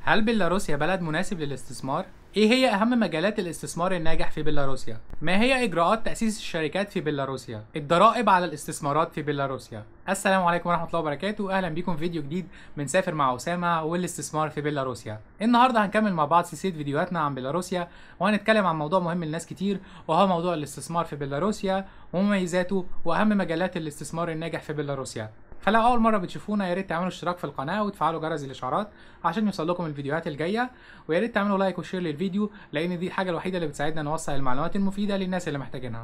هل بيلاروسيا بلد مناسب للاستثمار؟ ايه هي اهم مجالات الاستثمار الناجح في بيلاروسيا؟ ما هي اجراءات تأسيس الشركات في بيلاروسيا؟ الضرائب على الاستثمارات في بيلاروسيا. السلام عليكم ورحمة الله وبركاته، اهلا بيكم في فيديو جديد من سافر مع اسامة والاستثمار في بيلاروسيا. النهارده هنكمل مع بعض سلسلة فيديوهاتنا عن بيلاروسيا وهنتكلم عن موضوع مهم لناس كتير وهو موضوع الاستثمار في بيلاروسيا ومميزاته واهم مجالات الاستثمار الناجح في بيلاروسيا. فلو اول مره بتشوفونا يا ريت تعملوا اشتراك في القناه وتفعلوا جرس الاشعارات عشان يوصل لكم الفيديوهات الجايه ويا ريت تعملوا لايك وشير للفيديو لان دي الحاجه الوحيده اللي بتساعدنا نوصل المعلومات المفيده للناس اللي محتاجينها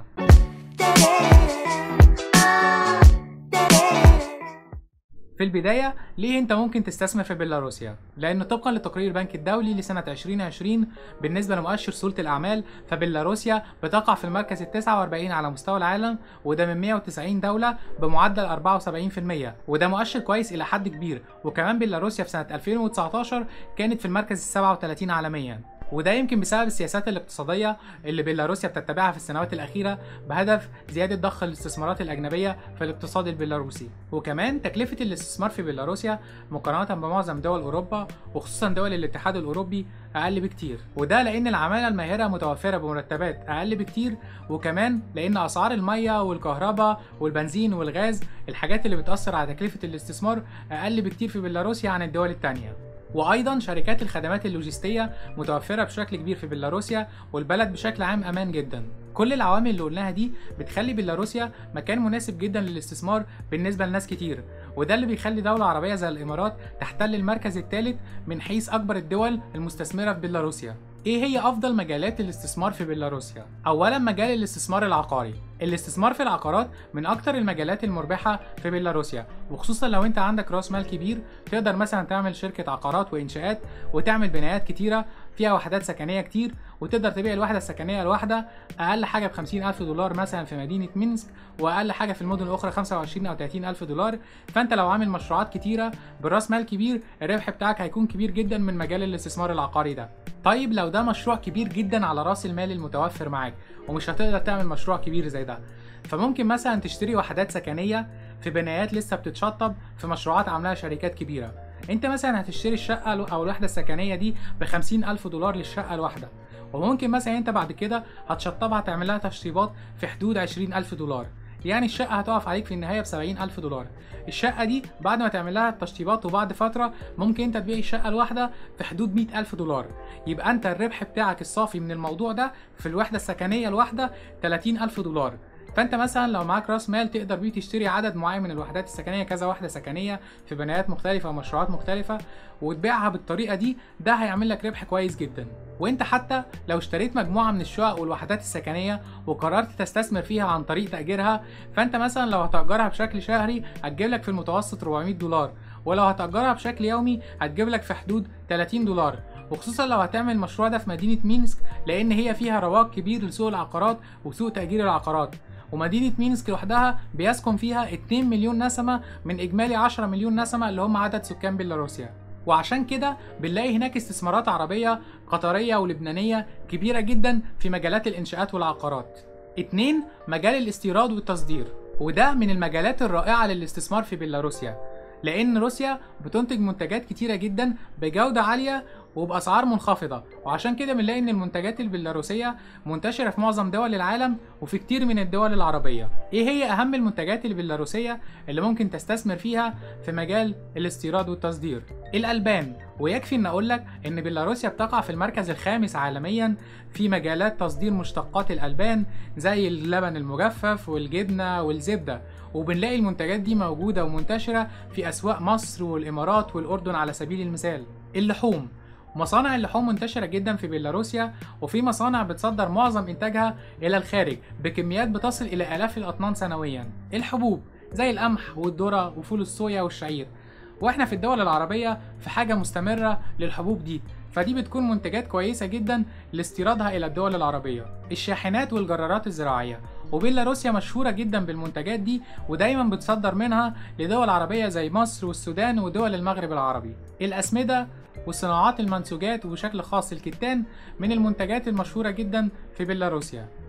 في البداية ليه انت ممكن تستثمر في بيلاروسيا؟ لأن طبقا لتقرير البنك الدولي لسنة 2020 بالنسبة لمؤشر سهولة الأعمال فبيلاروسيا بتقع في المركز ال 49 على مستوى العالم وده من 190 دولة بمعدل 74% وده مؤشر كويس إلى حد كبير وكمان بيلاروسيا في سنة 2019 كانت في المركز ال 37 عالميا وده يمكن بسبب السياسات الاقتصادية اللي بيلاروسيا بتتبعها في السنوات الأخيرة بهدف زيادة ضخ الاستثمارات الأجنبية في الاقتصاد البيلاروسي وكمان تكلفة الاستثمار في بيلاروسيا مقارنة بمعظم دول أوروبا وخصوصا دول الاتحاد الأوروبي أقل بكتير وده لأن العمالة الماهرة متوفرة بمرتبات أقل بكتير وكمان لأن أسعار المية والكهرباء والبنزين والغاز الحاجات اللي بتأثر على تكلفة الاستثمار أقل بكتير في بيلاروسيا عن الدول التانية وايضا شركات الخدمات اللوجستيه متوفره بشكل كبير في بيلاروسيا والبلد بشكل عام امان جدا كل العوامل اللي قلناها دي بتخلي بيلاروسيا مكان مناسب جدا للاستثمار بالنسبه لناس كتير وده اللي بيخلي دولة عربية زي الإمارات تحتل المركز الثالث من حيث أكبر الدول المستثمرة في بيلاروسيا. إيه هي أفضل مجالات الاستثمار في بيلاروسيا؟ أولاً مجال الاستثمار العقاري. الاستثمار في العقارات من أكتر المجالات المربحة في بيلاروسيا، وخصوصاً لو أنت عندك رأس مال كبير تقدر مثلاً تعمل شركة عقارات وإنشاءات وتعمل بنايات كتيرة فيها وحدات سكنية كتير وتقدر تبيع الوحدة السكنية الواحدة أقل حاجة ب ألف دولار مثلا في مدينة مينسك وأقل حاجة في المدن الأخرى 25 أو 30 ألف دولار فأنت لو عامل مشروعات كتيرة براس مال كبير الربح بتاعك هيكون كبير جدا من مجال الاستثمار العقاري ده طيب لو ده مشروع كبير جدا على راس المال المتوفر معاك ومش هتقدر تعمل مشروع كبير زي ده فممكن مثلا تشتري وحدات سكنية في بنايات لسه بتتشطب في مشروعات عاملاها شركات كبيرة انت مثلا هتشتري الشقة او الوحدة السكنية دي بخمسين ألف دولار للشقة الواحدة وممكن مثلا انت بعد كده هتشطبها تعمل لها تشطيبات في حدود عشرين ألف دولار يعني الشقة هتقف عليك في النهاية بسبعين ألف دولار الشقة دي بعد ما تعمل لها التشطيبات وبعد فترة ممكن انت تبيع الشقة الواحدة في حدود مئة ألف دولار يبقى انت الربح بتاعك الصافي من الموضوع ده في الوحدة السكنية الواحدة تلاتين ألف دولار فانت مثلا لو معاك راس مال تقدر بيه تشتري عدد معين من الوحدات السكنيه كذا وحده سكنيه في بنايات مختلفه ومشروعات مختلفه وتبيعها بالطريقه دي ده هيعمل لك ربح كويس جدا وانت حتى لو اشتريت مجموعه من الشقق والوحدات السكنيه وقررت تستثمر فيها عن طريق تاجيرها فانت مثلا لو هتاجرها بشكل شهري هتجيب لك في المتوسط 400 دولار ولو هتاجرها بشكل يومي هتجيب لك في حدود 30 دولار وخصوصا لو هتعمل المشروع ده في مدينه مينسك لان هي فيها رواج كبير لسوق العقارات وسوق تاجير العقارات ومدينة مينسك لوحدها بيسكن فيها 2 مليون نسمة من إجمالي 10 مليون نسمة اللي هم عدد سكان بيلاروسيا وعشان كده بنلاقي هناك استثمارات عربية قطرية ولبنانية كبيرة جدا في مجالات الإنشاءات والعقارات اتنين مجال الاستيراد والتصدير وده من المجالات الرائعة للاستثمار في بيلاروسيا لأن روسيا بتنتج منتجات كتيرة جدا بجودة عالية وبأسعار منخفضة وعشان كده بنلاقي إن المنتجات البيلاروسية منتشرة في معظم دول العالم وفي كتير من الدول العربية إيه هي أهم المنتجات البيلاروسية اللي ممكن تستثمر فيها في مجال الاستيراد والتصدير الألبان ويكفي إن أقول لك إن بيلاروسيا بتقع في المركز الخامس عالميا في مجالات تصدير مشتقات الألبان زي اللبن المجفف والجبنة والزبدة وبنلاقي المنتجات دي موجودة ومنتشرة في أسواق مصر والإمارات والأردن على سبيل المثال اللحوم مصانع اللحوم منتشرة جدا في بيلاروسيا وفي مصانع بتصدر معظم إنتاجها إلى الخارج بكميات بتصل إلى آلاف الأطنان سنويا الحبوب زي القمح والذرة وفول الصويا والشعير واحنا في الدول العربية في حاجة مستمرة للحبوب دي فدي بتكون منتجات كويسة جدا لاستيرادها إلى الدول العربية الشاحنات والجرارات الزراعية وبيلاروسيا مشهورة جدا بالمنتجات دي ودايما بتصدر منها لدول عربية زي مصر والسودان ودول المغرب العربي الأسمدة وصناعات المنسوجات وبشكل خاص الكتان من المنتجات المشهورة جدا في بيلاروسيا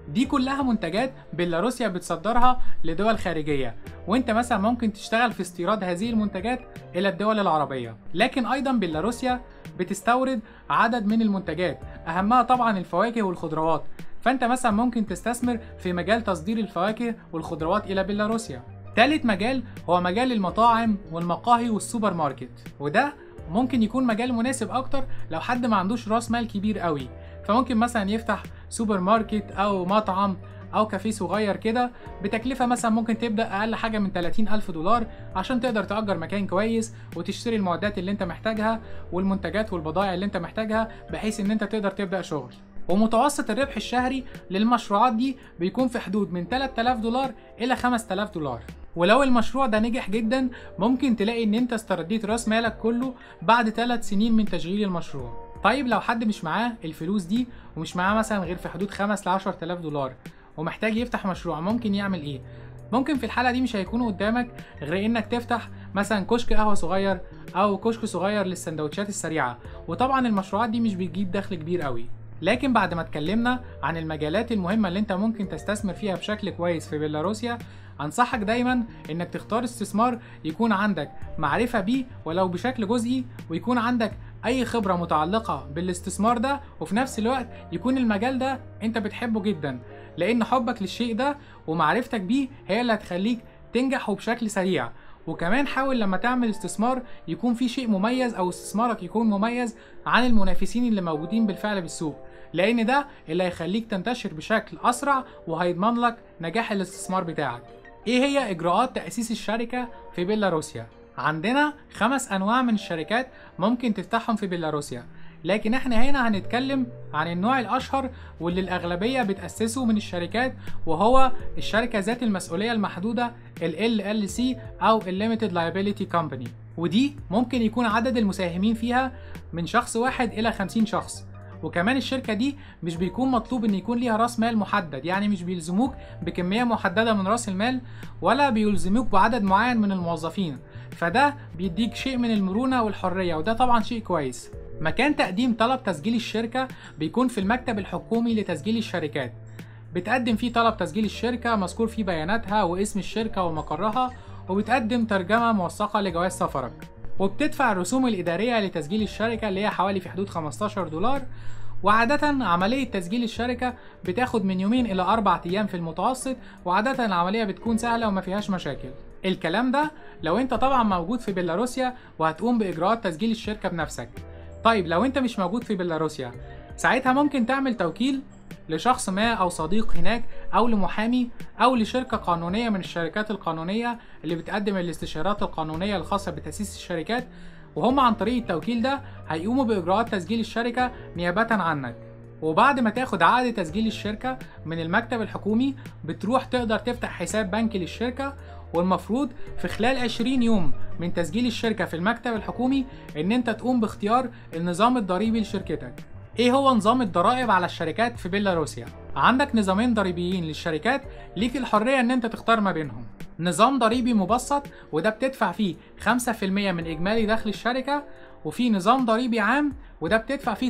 دي كلها منتجات بيلاروسيا بتصدرها لدول خارجية وانت مثلا ممكن تشتغل في استيراد هذه المنتجات الى الدول العربية لكن ايضا بيلاروسيا بتستورد عدد من المنتجات اهمها طبعا الفواكه والخضروات فانت مثلا ممكن تستثمر في مجال تصدير الفواكه والخضروات الى بيلاروسيا تالت مجال هو مجال المطاعم والمقاهي والسوبر ماركت وده ممكن يكون مجال مناسب اكتر لو حد ما عندوش راس مال كبير قوي فممكن مثلا يفتح سوبر ماركت او مطعم او كافيه صغير كده بتكلفه مثلا ممكن تبدا اقل حاجه من 30 الف دولار عشان تقدر تاجر مكان كويس وتشتري المعدات اللي انت محتاجها والمنتجات والبضائع اللي انت محتاجها بحيث ان انت تقدر تبدا شغل ومتوسط الربح الشهري للمشروعات دي بيكون في حدود من 3000 دولار الى 5000 دولار ولو المشروع ده نجح جدا ممكن تلاقي ان انت استرديت راس مالك كله بعد 3 سنين من تشغيل المشروع طيب لو حد مش معاه الفلوس دي ومش معاه مثلا غير في حدود 5 ل 10000 دولار ومحتاج يفتح مشروع ممكن يعمل ايه ممكن في الحاله دي مش هيكون قدامك غير انك تفتح مثلا كشك قهوه صغير او كشك صغير للسندوتشات السريعه وطبعا المشروعات دي مش بتجيب دخل كبير قوي لكن بعد ما اتكلمنا عن المجالات المهمة اللي انت ممكن تستثمر فيها بشكل كويس في بيلاروسيا انصحك دايما انك تختار استثمار يكون عندك معرفة بيه ولو بشكل جزئي ويكون عندك اي خبرة متعلقة بالاستثمار ده وفي نفس الوقت يكون المجال ده انت بتحبه جدا لان حبك للشيء ده ومعرفتك بيه هي اللي هتخليك تنجح وبشكل سريع وكمان حاول لما تعمل استثمار يكون في شيء مميز او استثمارك يكون مميز عن المنافسين اللي موجودين بالفعل بالسوق لان ده اللي هيخليك تنتشر بشكل اسرع وهيضمن لك نجاح الاستثمار بتاعك ايه هي اجراءات تاسيس الشركه في بيلاروسيا عندنا خمس انواع من الشركات ممكن تفتحهم في بيلاروسيا لكن احنا هنا هنتكلم عن النوع الاشهر واللي الاغلبيه بتاسسه من الشركات وهو الشركه ذات المسؤوليه المحدوده ال LLC او Limited Liability Company ودي ممكن يكون عدد المساهمين فيها من شخص واحد الى 50 شخص وكمان الشركه دي مش بيكون مطلوب ان يكون ليها راس مال محدد يعني مش بيلزموك بكميه محدده من راس المال ولا بيلزموك بعدد معين من الموظفين فده بيديك شيء من المرونه والحريه وده طبعا شيء كويس مكان تقديم طلب تسجيل الشركه بيكون في المكتب الحكومي لتسجيل الشركات بتقدم فيه طلب تسجيل الشركه مذكور فيه بياناتها واسم الشركه ومقرها وبتقدم ترجمه موثقه لجواز سفرك وبتدفع الرسوم الإدارية لتسجيل الشركة اللي هي حوالي في حدود 15 دولار وعادة عملية تسجيل الشركة بتاخد من يومين إلى أربع أيام في المتوسط وعادة العملية بتكون سهلة وما فيهاش مشاكل الكلام ده لو انت طبعا موجود في بيلاروسيا وهتقوم بإجراءات تسجيل الشركة بنفسك طيب لو انت مش موجود في بيلاروسيا ساعتها ممكن تعمل توكيل لشخص ما او صديق هناك او لمحامي او لشركه قانونيه من الشركات القانونيه اللي بتقدم الاستشارات القانونيه الخاصه بتاسيس الشركات وهم عن طريق التوكيل ده هيقوموا باجراءات تسجيل الشركه نيابه عنك وبعد ما تاخد عقد تسجيل الشركة من المكتب الحكومي بتروح تقدر تفتح حساب بنكي للشركة والمفروض في خلال 20 يوم من تسجيل الشركة في المكتب الحكومي ان انت تقوم باختيار النظام الضريبي لشركتك ايه هو نظام الضرائب على الشركات في بيلاروسيا عندك نظامين ضريبيين للشركات ليك الحريه ان انت تختار ما بينهم نظام ضريبي مبسط وده بتدفع فيه 5% من اجمالي دخل الشركه وفي نظام ضريبي عام وده بتدفع فيه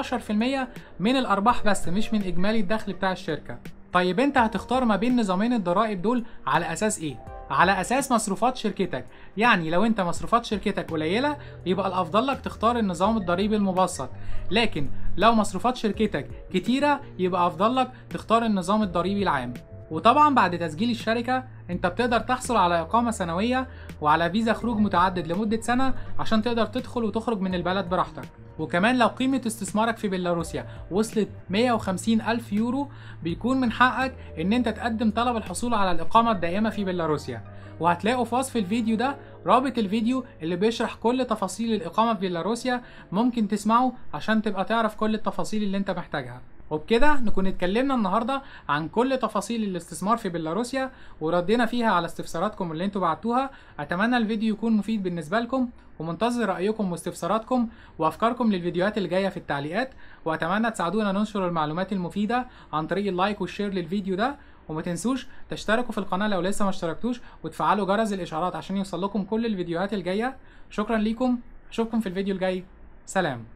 18% من الارباح بس مش من اجمالي الدخل بتاع الشركه طيب انت هتختار ما بين نظامين الضرائب دول على اساس ايه على اساس مصروفات شركتك يعني لو انت مصروفات شركتك قليله يبقى الافضل لك تختار النظام الضريبي المبسط لكن لو مصروفات شركتك كتيره يبقى افضل لك تختار النظام الضريبي العام وطبعا بعد تسجيل الشركة انت بتقدر تحصل على اقامة سنوية وعلى فيزا خروج متعدد لمدة سنة عشان تقدر تدخل وتخرج من البلد براحتك وكمان لو قيمة استثمارك في بيلاروسيا وصلت 150 ألف يورو بيكون من حقك ان انت تقدم طلب الحصول على الإقامة الدائمة في بيلاروسيا وهتلاقوا في وصف الفيديو ده رابط الفيديو اللي بيشرح كل تفاصيل الإقامة في بيلاروسيا ممكن تسمعه عشان تبقى تعرف كل التفاصيل اللي انت محتاجها وبكده نكون اتكلمنا النهارده عن كل تفاصيل الاستثمار في بيلاروسيا وردينا فيها على استفساراتكم اللي انتوا بعتوها اتمنى الفيديو يكون مفيد بالنسبه لكم ومنتظر رايكم واستفساراتكم وافكاركم للفيديوهات اللي جايه في التعليقات واتمنى تساعدونا ننشر المعلومات المفيده عن طريق اللايك والشير للفيديو ده وما تنسوش تشتركوا في القناه لو لسه ما اشتركتوش وتفعلوا جرس الاشعارات عشان يوصل لكم كل الفيديوهات الجايه شكرا ليكم اشوفكم في الفيديو الجاي سلام